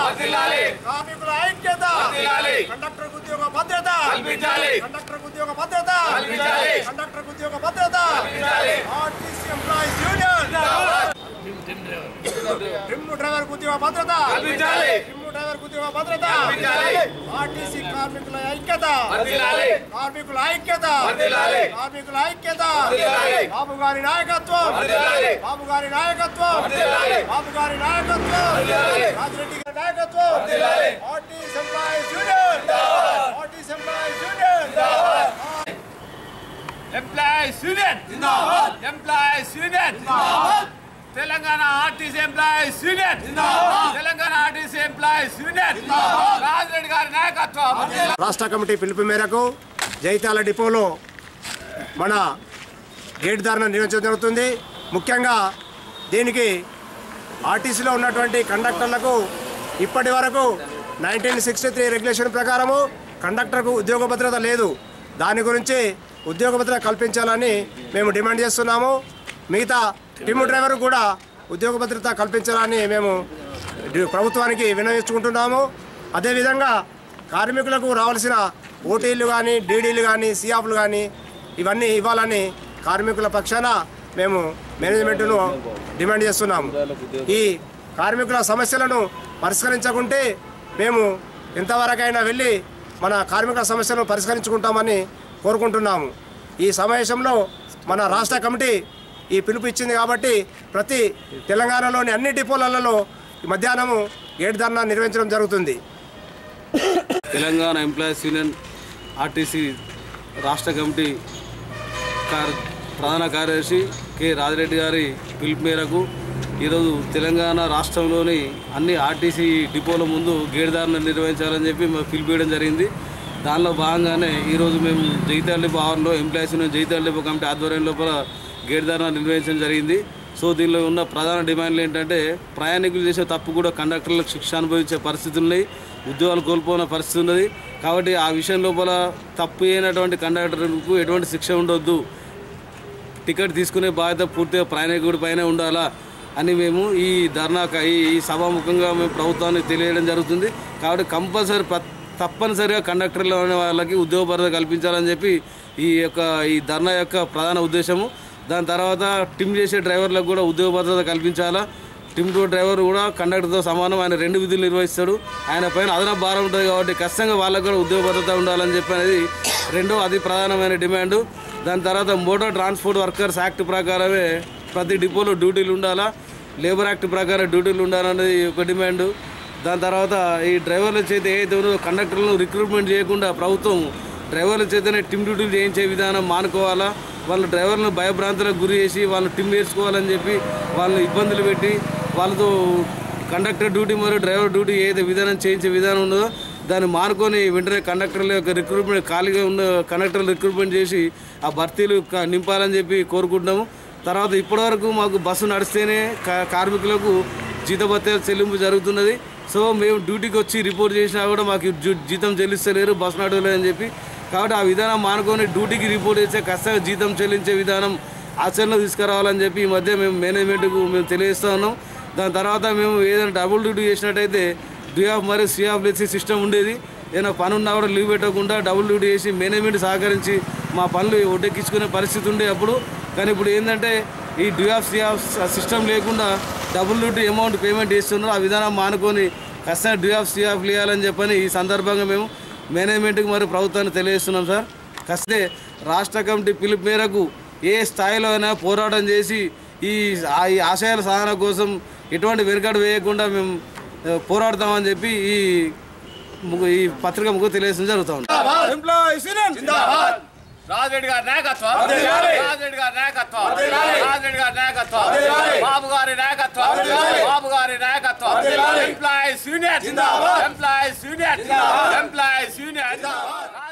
వర్ధిల్లాలి కార్మికుల ఐక్యత వర్ధిల్లాలి కండక్టర్ ఉద్యోగ భద్రత కల్పించాలి కండక్టర్ ఉద్యోగ భద్రత కల్పించాలి. కండక్టర్ ఉద్యోగ భద్రత కల్పించాలి. ఆర్టీసీ ఎంప్లాయీస్ యూనియన్ ట్రిమ్ డ్రైవర్ ఉద్యోగ భద్రత కల్పించాలి. ట్రిమ్ డ్రైవర్ ఉద్యోగ భద్రత కల్పించాలి. ఆర్టీసీ కార్మికుల ఐక్యత వర్ధిల్లాలి కార్మికుల ఐక్యత వర్ధిల్లాలి. కార్మికుల ఐక్యత వర్ధిల్లాలి. బాబు గారి నాయకత్వం వర్ధిల్లాలి. బాబు గారి నాయకత్వం వర్ధిల్లాలి. బాబు గారి నాయకత్వం వర్ధిల్లాలి. రాజిరెడ్డి గారి నాయకత్వం వర్ధిల్లాలి. RTC employees union RTC employees union employees union employees union Telangana RTC employees union Telangana RTC employees union Rajireddy garu నాయకత్వం రాష్ట్ర కమిటీ పిలుపు మేరకు జైతాల డిపోలో మన గేట్ ధారణ నిర్వహించడం జరుగుతుంది ముఖ్యంగా దీనికి ఆర్టీసీలో ఉన్నటువంటి కండక్టర్లకు ఇప్పటి వరకు నైన్టీన్ సిక్స్టీ త్రీ రెగ్యులేషన్ ప్రకారము కండక్టర్కు ఉద్యోగ భద్రత లేదు దాని గురించి ఉద్యోగ భద్రత కల్పించాలని మేము డిమాండ్ చేస్తున్నాము మిగతా టిమ్ డ్రైవర్ కూడా ఉద్యోగ భద్రత కల్పించాలని మేము డి- ప్రభుత్వానికి వినవించుకుంటున్నాము అదేవిధంగా కార్మికులకు రావాల్సిన ఓటీలు కానీ డీడీలు కానీ సిఆఫ్లు కానీ ఇవన్నీ ఇవ్వాలని కార్మికుల పక్షాన మేము మేనేజ్మెంట్ను డిమాండ్ చేస్తున్నాము ఈ కార్మికుల సమస్యలను పరిష్కరించకుంటే మేము ఎంతవరకైనా వెళ్ళి మన కార్మికుల సమస్యలను పరిష్కరించుకుంటామని కోరుకుంటున్నాము ఈ సమావేశంలో మన రాష్ట్ర కమిటీ ఈ పిలుపు ఇచ్చింది కాబట్టి ప్రతి తెలంగాణలోని అన్ని డిపోలలో ఈ మధ్యాహ్నము గేట్ ధర్నా నిర్వహించడం జరుగుతుంది తెలంగాణ ఎంప్లాయీస్ యూనియన్ ఆర్టీసీ రాష్ట్ర కమిటీ కార్ ప్రధాన కార్యదర్శి కె రాజిరెడ్డి గారి పిలుపు మేరకు ఈరోజు తెలంగాణ రాష్ట్రంలోని అన్ని ఆర్టీసీ డిపోల ముందు గేడుదారులు నిర్వహించాలని చెప్పి మేము పిలిపియడం జరిగింది దానిలో భాగంగానే ఈరోజు మేము జగిత్యాల డిపో ఆవరణలో employees union Jagtial depot committee ఆధ్వర్యం లోపల గేడుదారులు నిర్వహించడం జరిగింది సో దీనిలో ఉన్న ప్రధాన డిమాండ్లు ఏంటంటే ప్రయాణికులు చేసే తప్పు కూడా కండక్టర్లకు శిక్ష అనుభవించే పరిస్థితులు ఉన్నాయి ఉద్యోగాలు కోల్పోయిన పరిస్థితి ఉన్నది కాబట్టి ఆ విషయం లోపల తప్పు అయినటువంటి కండక్టర్కు ఎటువంటి శిక్ష ఉండొద్దు టికెట్ తీసుకునే బాధ్యత పూర్తిగా ప్రయాణికుడి పైన ఉండాలా అని మేము ఈ ధర్నా ఈ ఈ సభాముఖంగా మేము ప్రభుత్వానికి తెలియడం జరుగుతుంది కాబట్టి కంపల్సరీ ప్ర- తప్పనిసరిగా కండక్టర్లు అనే వాళ్ళకి ఉద్యోగ భద్రత కల్పించాలని చెప్పి ఈ యొక్క ఈ ధర్నా యొక్క ప్రధాన ఉద్దేశము దాని తర్వాత టిమ్ చేసే డ్రైవర్లకు కూడా ఉద్యోగ భద్రత కల్పించాలా టిమ్ టూ డ్రైవర్ కూడా కండక్టర్తో సమానం ఆయన రెండు విధులు నిర్వహిస్తాడు ఆయన పైన అదనపు భారం ఉంటుంది కాబట్టి ఖచ్చితంగా వాళ్ళకు కూడా ఉద్యోగ భద్రత ఉండాలని చెప్పి అనేది రెండో అది ప్రధానమైన డిమాండ్ దాని తర్వాత మోటార్ ట్రాన్స్పోర్ట్ వర్కర్స్ యాక్ట్ ప్రకారమే ప్రతి డిపోలో డ్యూటీలు ఉండాలా లేబర్ యాక్ట్ ప్రకారం డ్యూటీలు ఉండాలనేది ఒక డిమాండ్ దాని తర్వాత ఈ డ్రైవర్ల చేత ఏదైతే ఉన్నదో కండక్టర్లను రిక్రూట్మెంట్ చేయకుండా ప్రభుత్వం డ్రైవర్ల చేతనే టిమ్ డ్యూటీలు చేయించే విధానం మానుకోవాలా వాళ్ళు డ్రైవర్లను భయభ్రాంతులకు గురి చేసి వాళ్ళు టిమ్ వేసుకోవాలని చెప్పి వాళ్ళని ఇబ్బందులు పెట్టి వాళ్ళతో కండక్టర్ డ్యూటీ మరియు డ్రైవర్ డ్యూటీ ఏదైతే విధానం చేయించే విధానం ఉన్నదో దాన్ని మానుకొని వెంటనే కండక్టర్ల యొక్క రిక్రూట్మెంట్ ఖాళీగా ఉన్న కండక్టర్లు రిక్రూట్మెంట్ చేసి ఆ భర్తీలు క- నింపాలని చెప్పి కోరుకుంటున్నాము తర్వాత ఇప్పటివరకు మాకు బస్సు నడిస్తేనే కా- కార్మికులకు జీతభత్యాలు చెల్లింపు జరుగుతున్నది సో మేము డ్యూటీకి వచ్చి రిపోర్ట్ చేసినా కూడా మాకు జీ- జీతం చెల్లిస్తలేరు బస్సు నడవలేదని చెప్పి కాబట్టి ఆ విధానం మానుకొని డ్యూటీకి రిపోర్ట్ చేస్తే ఖచ్చితంగా జీతం చెల్లించే విధానం ఆచరణలో తీసుకురావాలని చెప్పి ఈ మధ్య మేము మేనేజ్మెంట్కు మేము తెలియజేస్తా ఉన్నాం దాని తర్వాత మేము ఏదైనా డబుల్ డ్యూటీ చేసినట్టయితే డ్యూ ఆఫ్ మరియు సి ఆఫ్ లెసి సిస్టమ్ ఉండేది ఏదైనా పని ఉన్నా కూడా లీవ్ పెట్టకుండా డబుల్ డ్యూటీ చేసి మేనేజ్మెంట్ సహకరించి మా పనులు ఒడ్డెక్కించుకునే పరిస్థితి ఉండే అప్పుడు కానీ ఇప్పుడు ఏంటంటే ఈ due off C off system లేకుండా డబుల్ డ్యూటీ అమౌంట్ పేమెంట్ చేస్తున్నారు ఆ విధానం మానుకొని ఖచ్చితంగా డ్యూ ఆఫ్ సి ఆఫ్ ఇవ్వాలని చెప్పని ఈ సందర్భంగా మేము మేనేజ్మెంట్కి మరియు ప్రభుత్వాన్ని తెలియజేస్తున్నాం సార్ ఖచ్చితే రాష్ట్ర కమిటీ పిలుపు మేరకు ఏ స్థాయిలో అయినా పోరాటం చేసి ఈ ఆ- ఈ ఆశయాల సాధన కోసం ఎటువంటి వెనుకడు వేయకుండా మేము ఆ, పోరాడతామని చెప్పి ఈ ముగ్గు ఈ పత్రిక ముగ్గు తెలియజేయడం జరుగుతూ ఉంది రాజరెడ్డి గారి నాయకత్వం రాజరెడ్డి గారి నాయకత్వం రాజరెడ్డి గారి నాయకత్వం బాబు గారి నాయకత్వం బాబు గారి నాయకత్వం employees union employees union employees union